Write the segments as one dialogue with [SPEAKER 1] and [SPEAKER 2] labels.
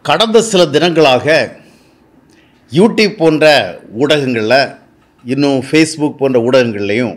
[SPEAKER 1] கடந்த சில தினங்களாக யூடியூப் போன்ற ஊடகங்களில் இன்னும் ஃபேஸ்புக் போன்ற ஊடகங்கள்லையும்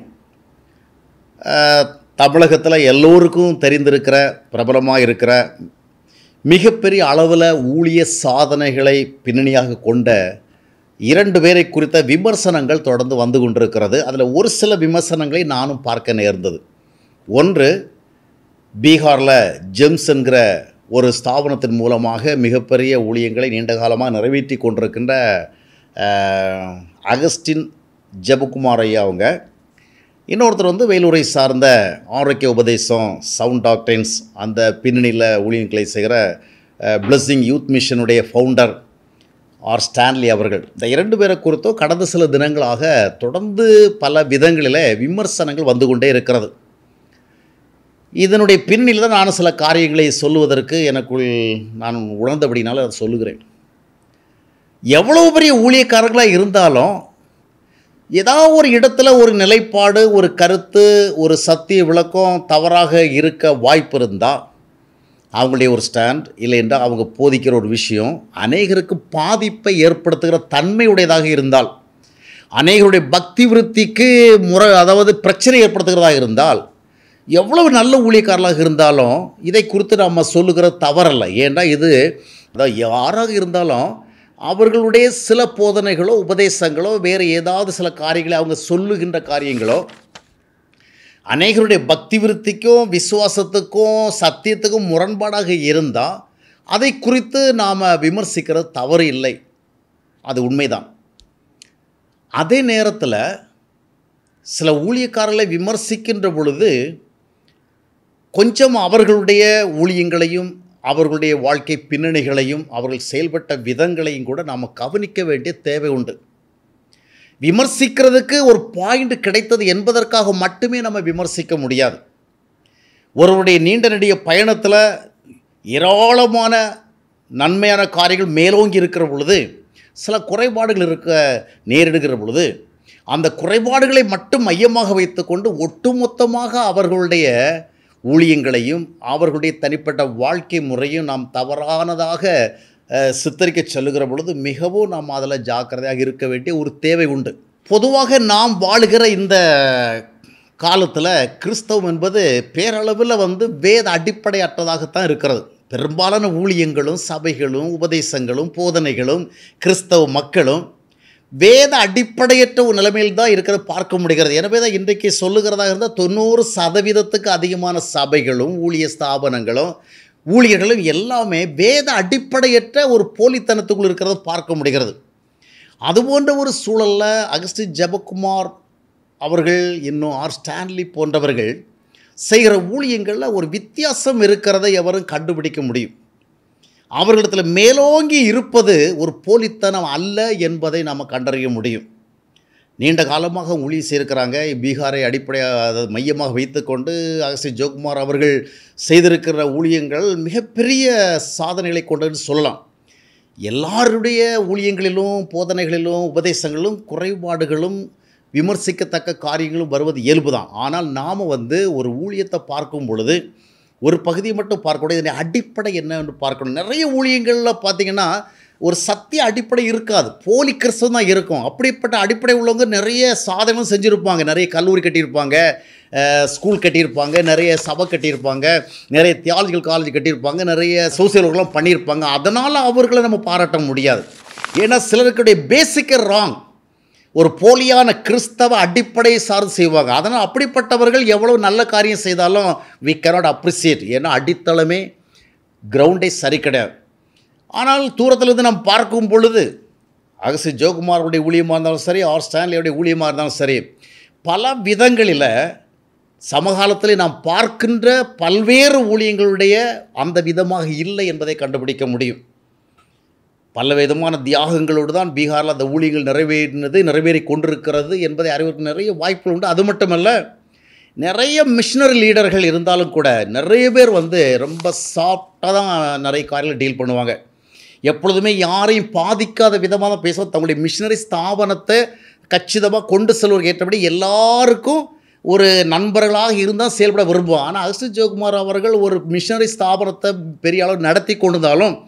[SPEAKER 1] தமிழகத்தில் எல்லோருக்கும் தெரிந்திருக்கிற பிரபலமாக இருக்கிற மிகப்பெரிய அளவில் ஊழிய சாதனைகளை பின்னணியாக கொண்ட இரண்டு பேரை குறித்த விமர்சனங்கள் தொடர்ந்து வந்து கொண்டிருக்கிறது அதில் ஒரு சில விமர்சனங்களை நானும் பார்க்க நேர்ந்தது ஒன்று பீகாரில் ஜெம்ஸ் என்கிற ஒரு ஸ்தாபனத்தின் மூலமாக மிகப்பெரிய ஊழியங்களை நீண்ட காலமாக நிறைவேற்றி கொண்டிருக்கின்ற அஹ், அகஸ்டின் ஜெபகுமார் ஐயா அவங்க இன்னொருத்தர் வந்து வேலூரை சார்ந்த ஆரோக்கிய உபதேசம் சவுண்ட் டாக்டர்ஸ் அந்த பின்னணியில் ஊழியங்களை செய்கிற பிளஸ்ஸிங் யூத் மிஷனுடைய ஃபவுண்டர் ஆர் ஸ்டான்லி அவர்கள் இந்த இரண்டு பேரை குறித்தோ கடந்த சில தினங்களாக தொடர்ந்து பல விதங்களில் விமர்சனங்கள் வந்து கொண்டே இருக்கிறது இதனுடைய பின்னணியில் தான் நான் சில காரியங்களை சொல்லுவதற்கு எனக்குள் நான் உணர்ந்தபடினால அதை சொல்லுகிறேன் எவ்வளவு பெரிய ஊழியக்காரர்களாக இருந்தாலும் ஏதாவது ஒரு இடத்துல ஒரு நிலைப்பாடு ஒரு கருத்து ஒரு சத்திய விளக்கம் தவறாக இருக்க வாய்ப்பு இருந்தால் அவங்களுடைய ஒரு ஸ்டாண்ட் இல்லை என்றால் அவங்க போதிக்கிற ஒரு விஷயம் அநேகருக்கு பாதிப்பை ஏற்படுத்துகிற தன்மையுடையதாக இருந்தால் அநேகருடைய பக்தி விருத்திக்கு முறை அதாவது பிரச்சனை ஏற்படுத்துகிறதாக இருந்தால் எவ்வளவு நல்ல ஊழியக்காரர்களாக இருந்தாலும் இதை குறித்து நம்ம சொல்லுகிற தவறல்ல ஏன்னா இது அதாவது யாராக இருந்தாலும் அவர்களுடைய சில போதனைகளோ உபதேசங்களோ வேறு ஏதாவது சில காரியங்களை அவங்க சொல்லுகின்ற காரியங்களோ அநேகருடைய பக்தி விருத்திக்கும் விசுவாசத்துக்கும் சத்தியத்துக்கும் முரண்பாடாக இருந்தால் அதை குறித்து நாம் விமர்சிக்கிறது தவறு இல்லை அது உண்மைதான் அதே நேரத்தில் சில ஊழியக்காரர்களை விமர்சிக்கின்ற பொழுது கொஞ்சம் அவர்களுடைய ஊழியங்களையும் அவர்களுடைய வாழ்க்கை பின்னணிகளையும் அவர்கள் செயல்பட்ட விதங்களையும் கூட நாம் கவனிக்க வேண்டிய தேவை உண்டு விமர்சிக்கிறதுக்கு ஒரு பாயிண்ட் கிடைத்தது என்பதற்காக மட்டுமே நம்ம விமர்சிக்க முடியாது ஒருவருடைய நீண்ட நெடிய பயணத்தில் ஏராளமான நன்மையான காரியங்கள் மேலோங்கி இருக்கிற பொழுது சில குறைபாடுகள் இருக்க நேரிடுகிற பொழுது அந்த குறைபாடுகளை மட்டும் மையமாக வைத்துக்கொண்டு ஒட்டுமொத்தமாக அவர்களுடைய ஊழியங்களையும் அவர்களுடைய தனிப்பட்ட வாழ்க்கை முறையும் நாம் தவறானதாக அஹ், சித்தரிக்க சொல்லுகிற பொழுது மிகவும் நாம் அதில் ஜாக்கிரதையாக இருக்க வேண்டிய ஒரு தேவை உண்டு பொதுவாக நாம் வாழுகிற இந்த காலத்தில் கிறிஸ்தவம் என்பது பேரளவில் வந்து வேத அடிப்படையற்றதாகத்தான் இருக்கிறது பெரும்பாலான ஊழியங்களும் சபைகளும் உபதேசங்களும் போதனைகளும் கிறிஸ்தவ மக்களும் வேத அடிப்படையற்ற ஒரு நிலைமையில் தான் இருக்கிறத பார்க்க முடிகிறது எனவே தான் இன்றைக்கு சொல்லுகிறதாக இருந்தால் தொண்ணூறு சதவீதத்துக்கு அதிகமான சபைகளும் ஊழிய ஸ்தாபனங்களும் ஊழியர்களும் எல்லாமே வேத அடிப்படையற்ற ஒரு போலித்தனத்துக்குள் இருக்கிறத பார்க்க முடிகிறது அதுபோன்ற ஒரு சூழலில் அகஸ்டின் ஜெபக்குமார் அவர்கள் இன்னும் ஆர் ஸ்டான்லி போன்றவர்கள் செய்கிற ஊழியங்களில் ஒரு வித்தியாசம் இருக்கிறதை எவரும் கண்டுபிடிக்க முடியும் அவர்களிடத்தில் மேலோங்கி இருப்பது ஒரு போலித்தனம் அல்ல என்பதை நாம் கண்டறிய முடியும் நீண்ட காலமாக ஊழி செய்திருக்கிறாங்க பீகாரை அடிப்படையாக அதாவது மையமாக வைத்துக்கொண்டு அகஸ்டி ஜோகுமார் அவர்கள் செய்திருக்கிற ஊழியங்கள் மிகப்பெரிய சாதனைகளை கொண்டதுன்னு சொல்லலாம் எல்லாருடைய ஊழியங்களிலும் போதனைகளிலும் உபதேசங்களிலும் குறைபாடுகளும் விமர்சிக்கத்தக்க காரியங்களும் வருவது இயல்பு தான் ஆனால் நாம் வந்து ஒரு ஊழியத்தை பார்க்கும் பொழுது ஒரு பகுதியை மட்டும் பார்க்கக்கூடாது இதனை அடிப்படை என்னன்னு பார்க்கணும் நிறைய ஊழியங்களில் பார்த்தீங்கன்னா ஒரு சத்திய அடிப்படை இருக்காது போலி கிறிஸ்தவம் தான் இருக்கும் அப்படிப்பட்ட அடிப்படை உள்ளவங்க நிறைய சாதனைகளும் செஞ்சுருப்பாங்க நிறைய கல்லூரி கட்டியிருப்பாங்க அஹ், ஸ்கூல் கட்டியிருப்பாங்க நிறைய சபை கட்டியிருப்பாங்க நிறைய தியாலஜிக்கல் காலேஜ் கட்டியிருப்பாங்க நிறைய சோசியல் ஒர்க்லாம் பண்ணியிருப்பாங்க அதனால் அவர்களை நம்ம பாராட்ட முடியாது ஏன்னா சிலருக்குடைய பேசிக்கே ராங் ஒரு போலியான கிறிஸ்தவ அடிப்படையை சார்ந்து செய்வாங்க அதனால் அப்படிப்பட்டவர்கள் எவ்வளவு நல்ல காரியம் செய்தாலும் வி cannot அப்ரிசியேட் ஏன்னா அடித்தளமே கிரவுண்டே சரி கிடையாது ஆனால் தூரத்திலிருந்து நாம் பார்க்கும் பொழுது அகசி ஜோகுமாருடைய ஊழியமாக இருந்தாலும் சரி ஆர் ஸ்டான்லியுடைய ஊழியமாக இருந்தாலும் சரி பல விதங்களில் சமகாலத்தில் நாம் பார்க்கின்ற பல்வேறு ஊழியங்களுடைய அந்த விதமாக இல்லை என்பதை கண்டுபிடிக்க முடியும் பல விதமான தியாகங்களோடு தான் பீகாரில் அந்த ஊழியங்கள் நிறைவேறினது நிறைவேறி கொண்டிருக்கிறது என்பதை அறிவதற்கு நிறைய வாய்ப்புகள் உண்டு அது மட்டுமல்ல நிறைய மிஷினரி லீடர்கள் இருந்தாலும் கூட நிறைய பேர் வந்து ரொம்ப சாஃப்டாக தான் நிறைய காரியங்களை டீல் பண்ணுவாங்க எப்பொழுதுமே யாரையும் பாதிக்காத விதமாக தான் பேசுவோம் தங்களுடைய மிஷினரி ஸ்தாபனத்தை கச்சிதமாக கொண்டு செல்வதற்கு ஏற்றபடி எல்லாருக்கும் ஒரு நண்பர்களாக இருந்தால் செயல்பட விரும்புவோம் ஆனால் அகஸ்டி ஜோகுமார் அவர்கள் ஒரு மிஷனரி ஸ்தாபனத்தை பெரிய அளவு நடத்தி கொண்டிருந்தாலும்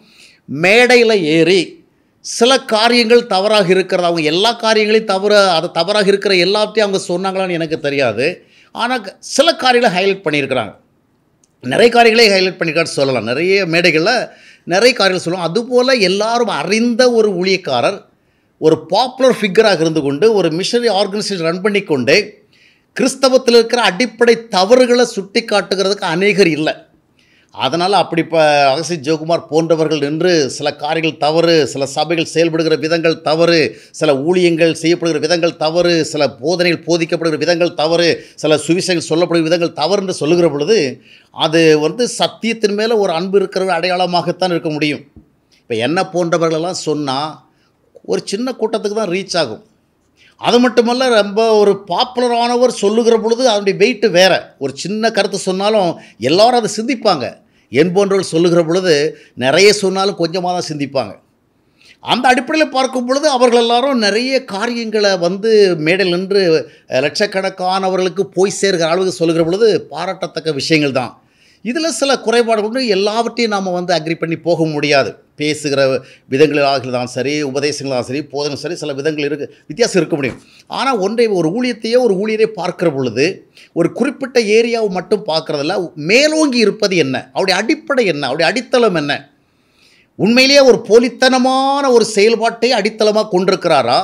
[SPEAKER 1] மேடையில் ஏறி சில காரியங்கள் தவறாக இருக்கிறது அவங்க எல்லா காரியங்களையும் தவற அது தவறாக இருக்கிற எல்லாத்தையும் அவங்க சொன்னாங்களான்னு எனக்கு தெரியாது ஆனால் சில காரியங்களை ஹைலைட் பண்ணியிருக்கிறாங்க நிறைய காரியங்களே ஹைலைட் பண்ணிக்காட்டு சொல்லலாம் நிறைய மேடைகளில் நிறைய காரியங்கள் சொல்லலாம் அதுபோல் எல்லாரும் அறிந்த ஒரு ஊழியக்காரர் ஒரு பாப்புலர் ஃபிகராக இருந்து கொண்டு ஒரு மிஷனரி ஆர்கனைசேஷன் ரன் பண்ணி கொண்டு கிறிஸ்தவத்தில் இருக்கிற அடிப்படை தவறுகளை சுட்டி காட்டுகிறதுக்கு அநேகர் இல்லை அதனால் அப்படி இப்போ அகசி ஜெயக்குமார் போன்றவர்கள் நின்று சில காரியங்கள் தவறு சில சபைகள் செயல்படுகிற விதங்கள் தவறு சில ஊழியங்கள் செய்யப்படுகிற விதங்கள் தவறு சில போதனைகள் போதிக்கப்படுகிற விதங்கள் தவறு சில சுவிசைகள் சொல்லப்படுகிற விதங்கள் தவறு என்று சொல்லுகிற பொழுது அது வந்து சத்தியத்தின் மேலே ஒரு அன்பு இருக்கிற அடையாளமாகத்தான் இருக்க முடியும் இப்போ என்ன போன்றவர்களெல்லாம் சொன்னால் ஒரு சின்ன கூட்டத்துக்கு தான் ரீச் ஆகும் அது மட்டுமல்ல ரொம்ப ஒரு பாப்புலரானவர் சொல்லுகிற பொழுது அதனுடைய வெயிட்டு வேற ஒரு சின்ன கருத்து சொன்னாலும் எல்லாரும் அதை சிந்திப்பாங்க என் போன்றவர்கள் சொல்லுகிற பொழுது நிறைய சொன்னாலும் கொஞ்சமாக தான் சிந்திப்பாங்க அந்த அடிப்படையில் பார்க்கும் பொழுது அவர்கள் எல்லாரும் நிறைய காரியங்களை வந்து மேடையில் நின்று அஹ், லட்சக்கணக்கானவர்களுக்கு போய் சேர்கிற அளவுக்கு சொல்லுகிற பொழுது பாராட்டத்தக்க விஷயங்கள் தான் இதில் சில குறைபாடுகள் உண்டு எல்லாவற்றையும் நாம் வந்து அக்ரி பண்ணி போக முடியாது பேசுகிற விதங்களாக தான் சரி உபதேசங்களாக சரி போதனும் சரி சில விதங்கள் இருக்கு வித்தியாசம் இருக்க முடியும் ஆனால் ஒன்றை ஒரு ஊழியத்தையோ ஒரு ஊழியரை பார்க்கிற பொழுது ஒரு குறிப்பிட்ட ஏரியாவை மட்டும் பார்க்குறதில்ல மேலோங்கி இருப்பது என்ன அவருடைய அடிப்படை என்ன அவருடைய அடித்தளம் என்ன உண்மையிலேயே ஒரு போலித்தனமான ஒரு செயல்பாட்டை அடித்தளமாக கொண்டிருக்கிறாரா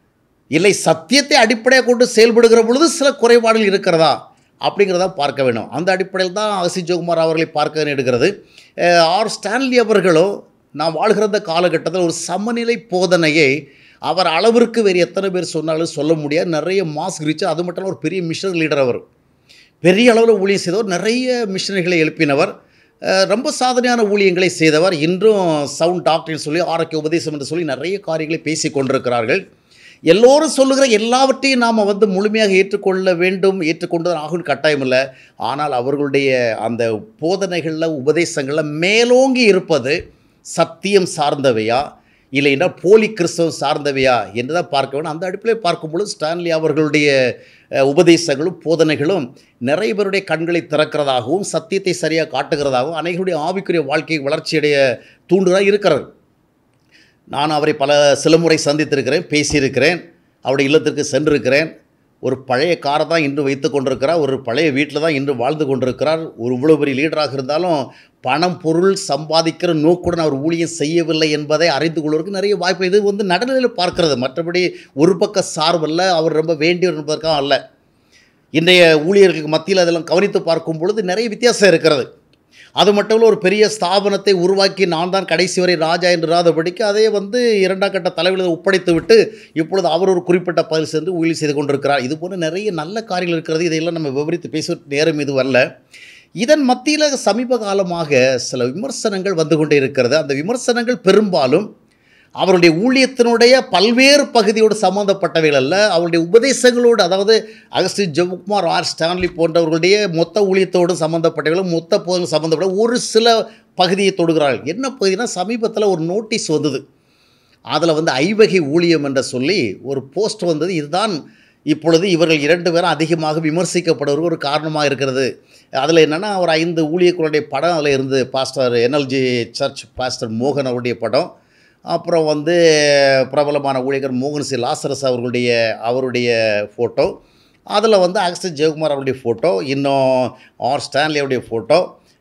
[SPEAKER 1] இல்லை சத்தியத்தை அடிப்படையாக கொண்டு செயல்படுகிற பொழுது சில குறைபாடுகள் இருக்கிறதா அப்படிங்கிறத பார்க்க வேண்டும் அந்த அடிப்படையில் தான் அகசி ஜோகுமார் அவர்களை பார்க்க எடுக்கிறது அஹ் ஆர் ஸ்டான்லி அவர்களோ நாம் வாழ்கிற இந்த காலகட்டத்தில் ஒரு சமநிலை போதனையை அவர் அளவிற்கு வேறு எத்தனை பேர் சொன்னாலும் சொல்ல முடியாது நிறைய மாஸ்க் ரீச் அது மட்டும் இல்ல ஒரு பெரிய மிஷன் லீடர் அவர் பெரிய அளவில் ஊழியம் செய்தவர் நிறைய மிஷனரிகளை எழுப்பினவர் அஹ் ரொம்ப சாதனையான ஊழியங்களை செய்தவர் இன்றும் சவுண்ட் டாக்டர்னு சொல்லி ஆரோக்கிய உபதேசம் என்று சொல்லி நிறைய காரியங்களை பேசி கொண்டிருக்கிறார்கள் எல்லோரும் சொல்லுகிற எல்லாவற்றையும் நாம் வந்து முழுமையாக ஏற்றுக்கொள்ள வேண்டும் ஏற்றுக்கொண்டு ஆகும் கட்டாயம் இல்லை ஆனால் அவர்களுடைய அந்த போதனைகளில் உபதேசங்களில் மேலோங்கி இருப்பது சத்தியம் சார்ந்தவையா இல்லைன்னா போலி கிறிஸ்தவம் சார்ந்தவையா என்று தான் பார்க்க வேண்டும் அந்த அடிப்படையில் பார்க்கும்பொழுது ஸ்டான்லி அவர்களுடைய அஹ், உபதேசங்களும் போதனைகளும் நிறைய பேருடைய கண்களை திறக்கிறதாகவும் சத்தியத்தை சரியாக காட்டுகிறதாகவும் அனைவருடைய ஆவிக்குரிய வாழ்க்கை வளர்ச்சியுடைய தூண்டுதலாக இருக்கிறது நான் அவரை பல சில முறை சந்தித்திருக்கிறேன் பேசியிருக்கிறேன் அவருடைய இல்லத்திற்கு சென்றிருக்கிறேன் ஒரு பழைய காரை தான் இன்று வைத்து கொண்டிருக்கிறார் ஒரு பழைய வீட்டில் தான் இன்று வாழ்ந்து கொண்டிருக்கிறார் ஒரு இவ்வளோ பெரிய லீடராக இருந்தாலும் பணம் பொருள் சம்பாதிக்கிற நோக்குடன் அவர் ஊழியம் செய்யவில்லை என்பதை அறிந்து கொள்வதற்கு நிறைய வாய்ப்பு இது வந்து நடுநிலையில் பார்க்கிறது மற்றபடி ஒரு பக்க சார்பல்ல அவர் ரொம்ப வேண்டியவர் என்பதற்காக அல்ல இன்றைய ஊழியர்களுக்கு மத்தியில் அதெல்லாம் கவனித்து பார்க்கும் பொழுது நிறைய வித்தியாசம் இருக்கிறது அது மட்டும் இல்ல, ஒரு பெரிய ஸ்தாபனத்தை உருவாக்கி நான் தான் கடைசி வரை ராஜா என்று ராதபடிக்கு அதே வந்து இரண்டாம் கட்ட தலைவர்கள் ஒப்படைத்து விட்டு இப்பொழுது அவர் ஒரு குறிப்பிட்ட பதில் சென்று ஊழியம் செய்து கொண்டிருக்கிறார் இது போன்ற நிறைய நல்ல காரியங்கள் இருக்கிறது இதையெல்லாம் நம்ம விவரித்து பேச நேரம் இது வரல இதன் மத்தியில் சமீப காலமாக சில விமர்சனங்கள் வந்து கொண்டே இருக்கிறது அந்த விமர்சனங்கள் பெரும்பாலும் அவருடைய ஊழியத்தினுடைய பல்வேறு பகுதியோடு சம்மந்தப்பட்டவைகள் அல்ல அவருடைய உபதேசங்களோடு அதாவது அகஸ்டின் ஜெவகுமார் ஆர் ஸ்டான்லி போன்றவர்களுடைய மொத்த ஊழியத்தோடு சம்மந்தப்பட்டவைகளும் மொத்த போதும் சம்மந்தப்பட்ட ஒரு சில பகுதியை தொடுகிறார்கள் என்ன பகுதினா சமீபத்தில் ஒரு நோட்டீஸ் வந்தது அதில் வந்து ஐவகை ஊழியம் என்று சொல்லி ஒரு போஸ்ட் வந்தது இதுதான் இப்பொழுது இவர்கள் இரண்டு பேரும் அதிகமாக விமர்சிக்கப்படுவது ஒரு காரணமாக இருக்கிறது அதில் என்னென்னா ஒரு ஐந்து ஊழியர்களுடைய படம் அதில் இருந்து பாஸ்டர் என்எல்ஜி சர்ச் பாஸ்டர் மோகன் அவருடைய படம் அப்புறம் வந்து பிரபலமான ஊழியர் மோகன் சி லாசரஸ் அவர்களுடைய அவருடைய ஃபோட்டோ அதில் வந்து அகஸ்டின் ஜெயக்குமார் அவருடைய ஃபோட்டோ இன்னும் ஆர் ஸ்டான்லி அவருடைய ஃபோட்டோ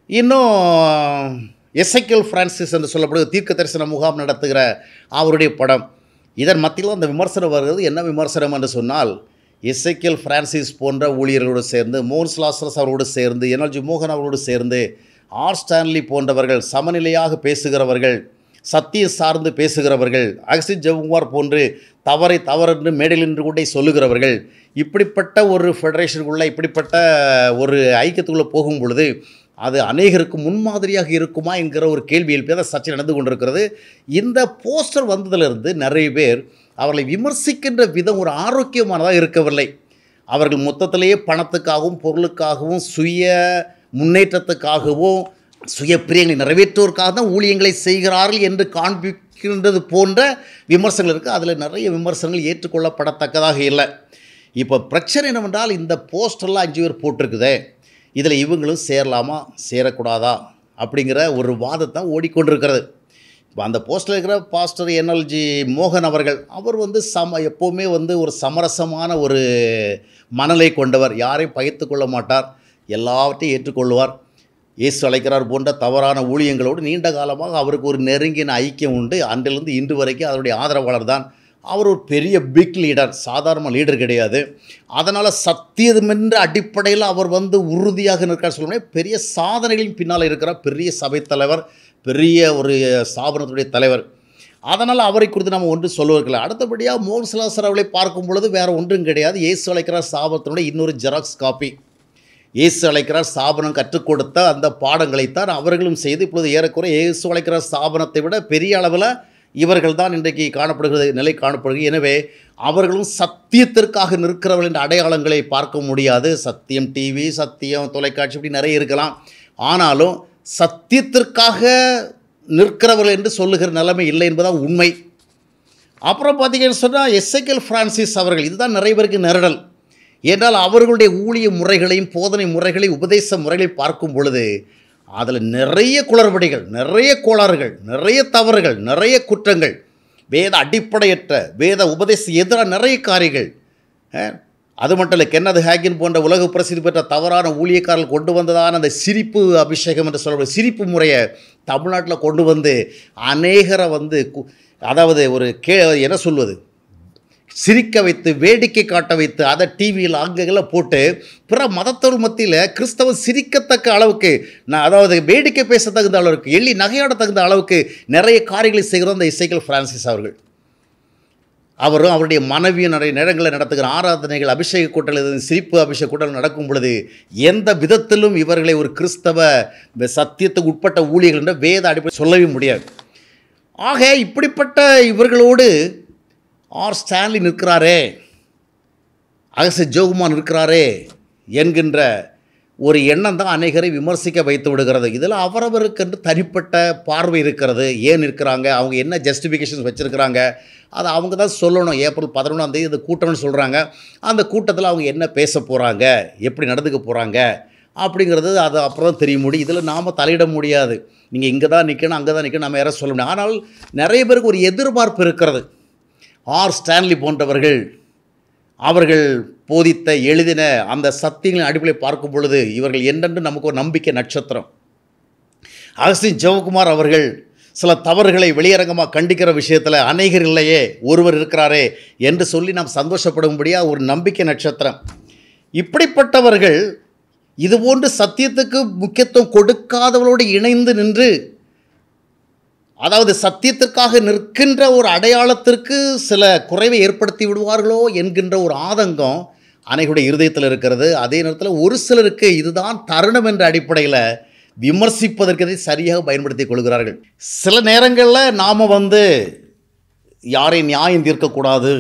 [SPEAKER 1] இன்னும் எசைக்கல் பிரான்சிஸ் என்று சொல்லப்படுகிற தீர்க்க தரிசன முகாம் நடத்துகிற அவருடைய படம் இதன் மத்தியில் அந்த விமர்சனம் வருகிறது என்ன விமர்சனம் என்று சொன்னால் எசைக்கல் பிரான்சிஸ் போன்ற ஊழியர்களோடு சேர்ந்து மோகன் லாசரஸ் அவரோடு சேர்ந்து எனர்ஜி மோகன் அவரோடு சேர்ந்து ஆர் ஸ்டான்லி போன்றவர்கள் சமநிலையாக பேசுகிறவர்கள் சத்தியம் சார்ந்து பேசுகிறவர்கள் அகசித் ஜெவகுமார் போன்று தவறை தவறென்று மேடையில் நின்று கொண்டே சொல்லுகிறவர்கள் இப்படிப்பட்ட ஒரு ஃபெடரேஷனுக்குள்ளே இப்படிப்பட்ட ஒரு ஐக்கியத்துக்குள்ளே போகும் பொழுது அது அநேகருக்கு முன்மாதிரியாக இருக்குமா என்கிற ஒரு கேள்வி எழுப்பியதாக சர்ச்சை நடந்து கொண்டிருக்கிறது இந்த போஸ்டர் வந்ததிலிருந்து நிறைய பேர் அவர்களை விமர்சிக்கின்ற விதம் ஒரு ஆரோக்கியமானதாக இருக்கவில்லை அவர்கள் மொத்தத்திலேயே பணத்துக்காகவும் பொருளுக்காகவும் சுய முன்னேற்றத்துக்காகவும் சுய பிரியங்களை நிறைவேற்றுவதற்காக தான் ஊழியங்களை செய்கிறார்கள் என்று காண்பிக்கின்றது போன்ற விமர்சனங்கள் இருக்குது அதில் நிறைய விமர்சனங்கள் ஏற்றுக்கொள்ளப்படத்தக்கதாக இல்லை இப்போ பிரச்சனை என்னவென்றால் இந்த போஸ்டர்லாம் அஞ்சு பேர் போட்டிருக்குதே இதில் இவங்களும் சேரலாமா சேரக்கூடாதா அப்படிங்கிற ஒரு வாதத்தான் ஓடிக்கொண்டிருக்கிறது இப்போ அந்த போஸ்டில் இருக்கிற பாஸ்டர் என்எல்ஜி மோகன் அவர்கள் அவர் வந்து சம எப்போவுமே வந்து ஒரு சமரசமான ஒரு மனநிலை கொண்டவர் யாரையும் பகைத்து கொள்ள மாட்டார் எல்லாவற்றையும் ஏற்றுக்கொள்வார் இயேசு அழைக்கிறார் போன்ற தவறான ஊழியங்களோடு நீண்ட காலமாக அவருக்கு ஒரு நெருங்கின ஐக்கியம் உண்டு அன்றிலிருந்து இன்று வரைக்கும் அதனுடைய ஆதரவாளர் தான் அவர் ஒரு பெரிய பிக் லீடர் சாதாரண லீடர் கிடையாது அதனால் சத்தியமென்ற அடிப்படையில் அவர் வந்து உறுதியாக நிற்கிறார் சொல்லணும் பெரிய சாதனைகளின் பின்னால் இருக்கிறார் பெரிய சபைத் தலைவர் பெரிய ஒரு ஸ்தாபனத்துடைய தலைவர் அதனால் அவரை குறித்து நம்ம ஒன்று சொல்லுவதில்லை அடுத்தபடியாக மோகன்சிலாசர் அவளை பார்க்கும் பொழுது வேறு ஒன்றும் கிடையாது இயேசு அழைக்கிறார் ஸ்தாபனத்தினுடைய இன்னொரு ஜெராக்ஸ் காப்பி இயேசு அழைக்கிறார் ஸ்தாபனம் கற்றுக் கொடுத்த அந்த பாடங்களைத்தான் அவர்களும் செய்து இப்பொழுது ஏறக்குறைய இயேசு அழைக்கிறார் ஸ்தாபனத்தை விட பெரிய அளவில் இவர்கள் தான் இன்றைக்கு காணப்படுகிறது நிலை காணப்படுகிறது எனவே அவர்களும் சத்தியத்திற்காக நிற்கிறவர்கள் என்ற அடையாளங்களை பார்க்க முடியாது சத்தியம் டிவி சத்தியம் தொலைக்காட்சி இப்படி நிறைய இருக்கலாம் ஆனாலும் சத்தியத்திற்காக நிற்கிறவர்கள் என்று சொல்லுகிற நிலைமை இல்லை என்பதுதான் உண்மை அப்புறம் பார்த்தீங்கன்னு சொன்னால் எஸ்ஐகேல் ஃப்ரான்சிஸ் அவர்கள் இதுதான் நிறைய பேருக்கு நெருடல் ஏன்றால் அவர்களுடைய ஊழிய முறைகளையும் போதனை முறைகளையும் உபதேச முறைகளையும் பார்க்கும் பொழுது அதில் நிறைய குளறுபடிகள் நிறைய கோளாறுகள் நிறைய தவறுகள் நிறைய குற்றங்கள் வேத அடிப்படையற்ற வேத உபதேச எதிராக நிறைய காரியங்கள் அஹ், அது மட்டும் இல்லை கென்னது ஹேகின் போன்ற உலக பிரசித்தி பெற்ற தவறான ஊழியக்காரர்கள் கொண்டு வந்ததான அந்த சிரிப்பு அபிஷேகம் என்று சொல்லக்கூடிய சிரிப்பு முறையை தமிழ்நாட்டில் கொண்டு வந்து அநேகரை வந்து கு- அதாவது ஒரு கே என்ன சொல்வது சிரிக்க வைத்து வேடிக்கை காட்ட வைத்து அதை டிவியில் அங்கெல்லாம் போட்டு பிற மதத்தவர் மத்தியில் கிறிஸ்தவம் சிரிக்கத்தக்க அளவுக்கு நான் அதாவது வேடிக்கை பேச தகுந்த அளவுக்கு எள்ளி நகையாட தகுந்த அளவுக்கு நிறைய காரியங்களை செய்கிறோம் அந்த இசைக்கல் பிரான்சிஸ் அவர்கள் அவரும் அவருடைய மனைவியும் நிறைய நேரங்களில் நடத்துகிற ஆராதனைகள் அபிஷேக கூட்டங்கள் சிரிப்பு அபிஷேக கூட்டங்கள் நடக்கும் பொழுது எந்த விதத்திலும் இவர்களை ஒரு கிறிஸ்தவ சத்தியத்துக்கு உட்பட்ட ஊழியர்கள் என்ற வேத அடிப்படை சொல்லவே முடியாது ஆக இப்படிப்பட்ட இவர்களோடு ஆர் ஸ்டான்லி நிற்கிறாரே அகச ஜோகுமார் இருக்கிறாரே என்கின்ற ஒரு எண்ணம் தான் அநேகரை விமர்சிக்க வைத்து விடுகிறது இதில் அவரவருக்கென்று தனிப்பட்ட பார்வை இருக்கிறது ஏன் இருக்கிறாங்க அவங்க என்ன ஜஸ்டிஃபிகேஷன்ஸ் வச்சுருக்கிறாங்க அதை அவங்க தான் சொல்லணும் ஏப்ரல் பதினொன்றாம் தேதி இந்த கூட்டம்னு சொல்கிறாங்க அந்த கூட்டத்தில் அவங்க என்ன பேச போகிறாங்க எப்படி நடந்துக்க போகிறாங்க அப்படிங்கிறது அது அப்புறம் தான் தெரிய முடியும் இதில் நாம் தலையிட முடியாது நீங்கள் இங்கே தான் நிற்கணும் அங்கே தான் நிற்கணும் நம்ம யாரும் சொல்ல முடியும் ஆனால் நிறைய பேருக்கு ஒரு எதிர்பார்ப்பு இருக்கிறது ஆர் ஸ்டான்லி போன்றவர்கள் அவர்கள் போதித்த எழுதின அந்த சத்தியங்களின் அடிப்படையில் பார்க்கும் பொழுது இவர்கள் என்னென்று நமக்கு ஒரு நம்பிக்கை நட்சத்திரம் அகஸ்டின் ஜெவகுமார் அவர்கள் சில தவறுகளை வெளியரங்கமாக கண்டிக்கிற விஷயத்தில் அநேகர் இல்லையே ஒருவர் இருக்கிறாரே என்று சொல்லி நாம் சந்தோஷப்படும்படியாக ஒரு நம்பிக்கை நட்சத்திரம் இப்படிப்பட்டவர்கள் இதுபோன்று சத்தியத்துக்கு முக்கியத்துவம் கொடுக்காதவர்களோடு இணைந்து நின்று அதாவது சத்தியத்திற்காக நிற்கின்ற ஒரு அடையாளத்திற்கு சில குறைவை ஏற்படுத்தி விடுவார்களோ என்கின்ற ஒரு ஆதங்கம் அனைவருடைய இருதயத்தில் இருக்கிறது அதே நேரத்தில் ஒரு சிலருக்கு இதுதான் தருணம் என்ற அடிப்படையில் விமர்சிப்பதற்கு இதை சரியாக பயன்படுத்தி கொள்கிறார்கள் சில நேரங்களில் நாம் வந்து யாரையும் நியாயம் தீர்க்கக்கூடாது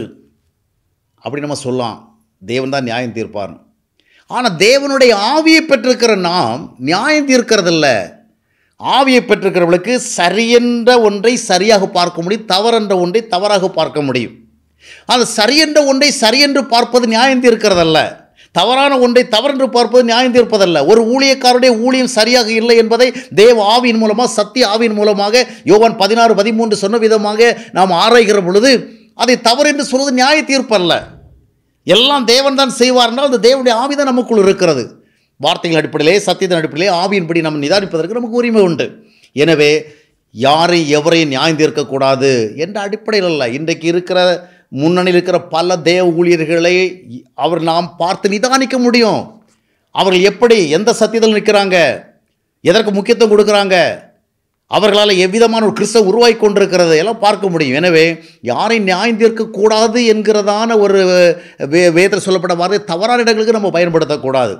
[SPEAKER 1] அப்படி நம்ம சொல்லலாம் தேவன் தான் நியாயம் தீர்ப்பார் ஆனால் தேவனுடைய ஆவியை பெற்றிருக்கிற நாம் நியாயம் தீர்க்கிறதில்ல ஆவியை பெற்றிருக்கிறவர்களுக்கு சரியென்ற ஒன்றை சரியாக பார்க்க முடியும் தவறென்ற ஒன்றை தவறாக பார்க்க முடியும் அந்த சரியென்ற ஒன்றை சரியென்று பார்ப்பது நியாயம் தீர்க்கிறதல்ல தவறான ஒன்றை தவறென்று பார்ப்பது நியாயம் தீர்ப்பதல்ல ஒரு ஊழியக்காரருடைய ஊழியம் சரியாக இல்லை என்பதை தேவ ஆவியின் மூலமாக சத்திய ஆவியின் மூலமாக யோவான் பதினாறு பதிமூன்று சொன்ன விதமாக நாம் ஆராய்கிற பொழுது அதை தவறு என்று சொல்வது நியாய தீர்ப்பல்ல எல்லாம் தேவன் தான் செய்வார்னால் அந்த தேவனுடைய ஆவி தான் நமக்குள் இருக்கிறது வார்த்தைகள் அடிப்படையிலே சத்தியத்தின் அடிப்படையிலே ஆவியின்படி நம்ம நிதானிப்பதற்கு நமக்கு உரிமை உண்டு எனவே யாரை எவரையும் நியாயம் தீர்க்கக்கூடாது என்ற அடிப்படையில் அல்ல இன்றைக்கு இருக்கிற முன்னணியில் இருக்கிற பல தேவ ஊழியர்களை அவர் நாம் பார்த்து நிதானிக்க முடியும் அவர்கள் எப்படி எந்த சத்தியத்தில் நிற்கிறாங்க எதற்கு முக்கியத்துவம் கொடுக்குறாங்க அவர்களால் எவ்விதமான ஒரு கிறிஸ்தவ உருவாகி கொண்டிருக்கிறது எல்லாம் பார்க்க முடியும் எனவே யாரையும் நியாயம் தீர்க்கக்கூடாது என்கிறதான ஒரு வே வேதத்தில் சொல்லப்பட்ட வார்த்தை தவறான இடங்களுக்கு நம்ம பயன்படுத்தக்கூடாது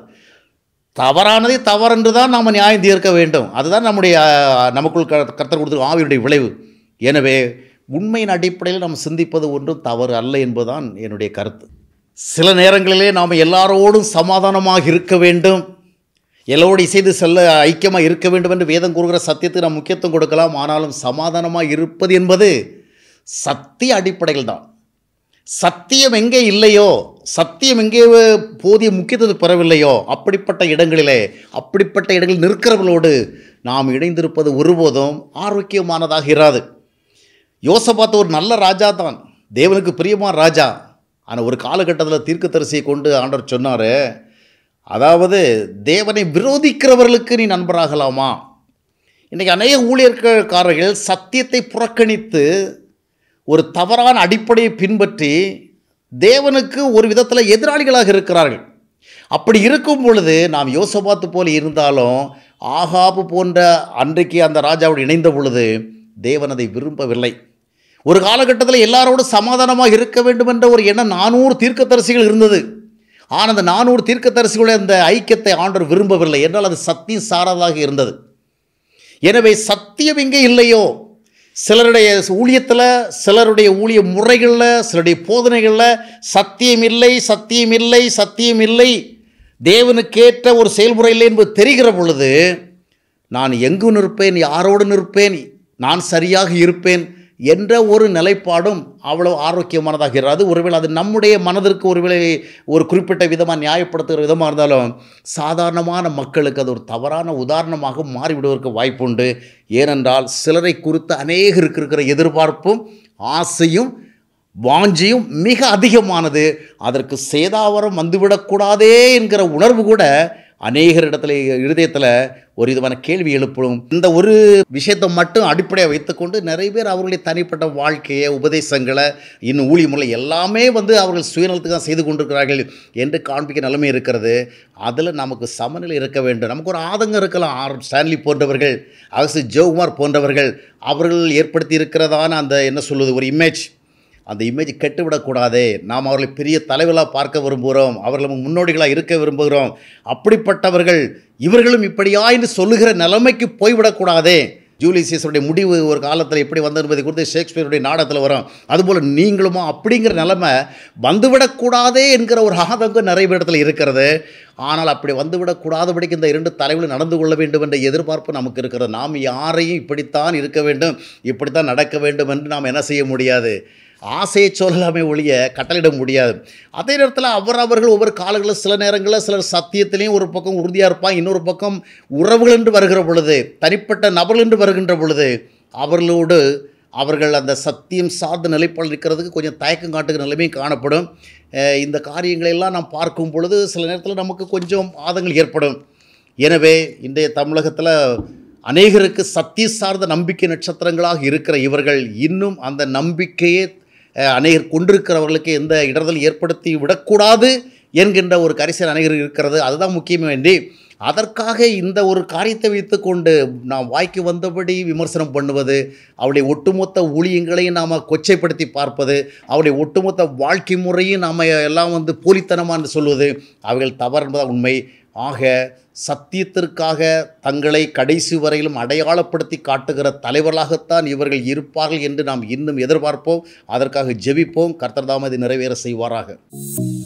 [SPEAKER 1] தவறானதை தவறென்று தான் நாம் நியாயம் தீர்க்க வேண்டும் அதுதான் நம்முடைய அஹ், நமக்குள் க கர்த்தர் கொடுத்த ஆவியுடைய விளைவு எனவே உண்மையின் அடிப்படையில் நாம் சிந்திப்பது ஒன்றும் தவறு அல்ல என்பதுதான் என்னுடைய கருத்து சில நேரங்களிலே நாம் எல்லாரோடும் சமாதானமாக இருக்க வேண்டும் எல்லோடு இசைந்து செல்ல ஐக்கியமாக இருக்க வேண்டும் என்று வேதம் கூறுகிற சத்தியத்துக்கு நாம் முக்கியத்துவம் கொடுக்கலாம் ஆனாலும் சமாதானமாக இருப்பது என்பது சத்திய அடிப்படையில் தான் சத்தியம் எங்கே இல்லையோ சத்தியம் எங்கே போதிய முக்கியத்துவத்தை பெறவில்லையோ அப்படிப்பட்ட இடங்களிலே அப்படிப்பட்ட இடங்களில் நிற்கிறவர்களோடு நாம் இணைந்திருப்பது ஒருபோதும் ஆரோக்கியமானதாக இராது யோசபாத் ஒரு நல்ல ராஜா தான் தேவனுக்கு பிரியமான ராஜா ஆனால் ஒரு காலகட்டத்தில் தீர்க்கதரிசியை கொண்டு ஆண்டவர் சொன்னார் அதாவது தேவனை விரோதிக்கிறவர்களுக்கு நீ நண்பராகலாமா இன்றைக்கி அநேக ஊழியர்காரர்கள் சத்தியத்தை புறக்கணித்து ஒரு தவறான அடிப்படையை பின்பற்றி தேவனுக்கு ஒரு விதத்தில் எதிராளிகளாக இருக்கிறார்கள் அப்படி இருக்கும் பொழுது நாம் யோசபாத்து போல இருந்தாலும் ஆகாபு போன்ற அன்றைக்கு அந்த ராஜாவோடு இணைந்த பொழுது தேவன் அதை விரும்பவில்லை ஒரு காலகட்டத்தில் எல்லாரோடும் சமாதானமாக இருக்க வேண்டும் என்ற ஒரு எண்ணம் நானூறு தீர்க்கதரிசிகள் இருந்தது ஆனால் அந்த நானூறு தீர்க்கதரிசிகளுடைய அந்த ஐக்கியத்தை ஆண்டவர் விரும்பவில்லை என்றால் அது சத்தியம் சாராதாக இருந்தது எனவே சத்தியம் எங்கே இல்லையோ சிலருடைய ஊழியத்தில் சிலருடைய ஊழிய முறைகளில் சிலருடைய போதனைகளில் சத்தியம் இல்லை சத்தியம் இல்லை சத்தியம் இல்லை தேவனுக்கேற்ற ஒரு செயல்முறை இல்லை என்பது தெரிகிற பொழுது நான் எங்கு நிற்பேன் யாரோடு நிற்பேன் நான் சரியாக இருப்பேன் என்ற ஒரு நிலைப்பாடும் அவ்வளோ ஆரோக்கியமானதாக இராது ஒருவேளை அது நம்முடைய மனதிற்கு ஒருவேளை ஒரு குறிப்பிட்ட விதமாக நியாயப்படுத்துகிற விதமாக இருந்தாலும் சாதாரணமான மக்களுக்கு அது ஒரு தவறான உதாரணமாக மாறிவிடுவதற்கு வாய்ப்புண்டு ஏனென்றால் சிலரை குறித்து அநேகருக்கு இருக்கிற எதிர்பார்ப்பும் ஆசையும் வாஞ்சியும் மிக அதிகமானது அதற்கு சேதாவரம் வந்துவிடக்கூடாதே என்கிற உணர்வு கூட அநேகர் இடத்துல இருதயத்தில் ஒரு விதமான கேள்வி எழுப்படும் இந்த ஒரு விஷயத்தை மட்டும் அடிப்படையாக வைத்துக்கொண்டு நிறைய பேர் அவர்களுடைய தனிப்பட்ட வாழ்க்கையை உபதேசங்களை இன்னும் ஊழியமுறை எல்லாமே வந்து அவர்கள் சுயநலத்துக்கு தான் செய்து கொண்டிருக்கிறார்கள் என்று காண்பிக்க நிலைமை இருக்கிறது அதில் நமக்கு சமநிலை இருக்க வேண்டும் நமக்கு ஒரு ஆதங்கம் இருக்கலாம் ஆர் ஸ்டான்லி போன்றவர்கள் அரசு ஜோகுமார் போன்றவர்கள் அவர்கள் ஏற்படுத்தி இருக்கிறதான அந்த என்ன சொல்வது ஒரு இமேஜ் அந்த இமேஜ் கெட்டுவிடக்கூடாதே நாம் அவர்களை பெரிய தலைவர்களாக பார்க்க விரும்புகிறோம் அவர்கள் நமக்கு முன்னோடிகளாக இருக்க விரும்புகிறோம் அப்படிப்பட்டவர்கள் இவர்களும் இப்படியா என்று சொல்லுகிற நிலைமைக்கு போய்விடக்கூடாதே ஜூலிசியஸுடைய முடிவு ஒரு காலத்தில் எப்படி வந்தது என்பதை குறித்து ஷேக்ஸ்பியருடைய நாடகத்தில் வரும் அதுபோல் நீங்களுமா அப்படிங்கிற நிலைமை வந்துவிடக்கூடாதே என்கிற ஒரு ஆதங்கம் நிறைய இடத்துல இருக்கிறது ஆனால் அப்படி வந்துவிடக்கூடாதபடிக்கு இந்த இரண்டு தலைவர்களும் நடந்து கொள்ள வேண்டும் என்ற எதிர்பார்ப்பு நமக்கு இருக்கிறது நாம் யாரையும் இப்படித்தான் இருக்க வேண்டும் இப்படித்தான் நடக்க வேண்டும் என்று நாம் என்ன செய்ய முடியாது ஆசையை சொல்லலாமே ஒழிய கட்டளையிட முடியாது அதே நேரத்தில் அவரவர்கள் ஒவ்வொரு காலங்களில் சில நேரங்களில் சிலர் சத்தியத்திலையும் ஒரு பக்கம் உறுதியாக இருப்பாங்க இன்னொரு பக்கம் உறவுகள் என்று வருகிற பொழுது தனிப்பட்ட நபர்கள் என்று வருகின்ற பொழுது அவர்களோடு அவர்கள் அந்த சத்தியம் சார்ந்த நிலைப்பாடு இருக்கிறதுக்கு கொஞ்சம் தயக்கம் காட்டுகிற நிலைமையும் காணப்படும் அஹ் இந்த காரியங்களை எல்லாம் நாம் பார்க்கும் பொழுது சில நேரத்தில் நமக்கு கொஞ்சம் ஆதங்கள் ஏற்படும் எனவே இன்றைய தமிழகத்தில் அநேகருக்கு சத்திய சார்ந்த நம்பிக்கை நட்சத்திரங்களாக இருக்கிற இவர்கள் இன்னும் அந்த நம்பிக்கையை அஹ், அநேகர் கொண்டிருக்கிறவர்களுக்கு எந்த இடர்தல் ஏற்படுத்தி விடக்கூடாது என்கின்ற ஒரு கரிசல் அநேகர் இருக்கிறது அதுதான் முக்கியம் வேண்டி அதற்காக இந்த ஒரு காரியத்தை வைத்துக்கொண்டு நாம் வாய்க்கு வந்தபடி விமர்சனம் பண்ணுவது அவருடைய ஒட்டுமொத்த ஊழியங்களையும் நாம் கொச்சைப்படுத்தி பார்ப்பது அவருடைய ஒட்டுமொத்த வாழ்க்கை முறையும் நாம் எல்லாம் வந்து போலித்தனமான்னு சொல்வது அவைகள் தவறு என்பதான் உண்மை ஆக சத்தியத்திற்காக தங்களை கடைசி வரையிலும் அடையாளப்படுத்தி காட்டுகிற தலைவர்களாகத்தான் இவர்கள் இருப்பார்கள் என்று நாம் இன்னும் எதிர்பார்ப்போம் அதற்காக ஜெபிப்போம் கர்த்தர் தாம் இதை நிறைவேற செய்வாராக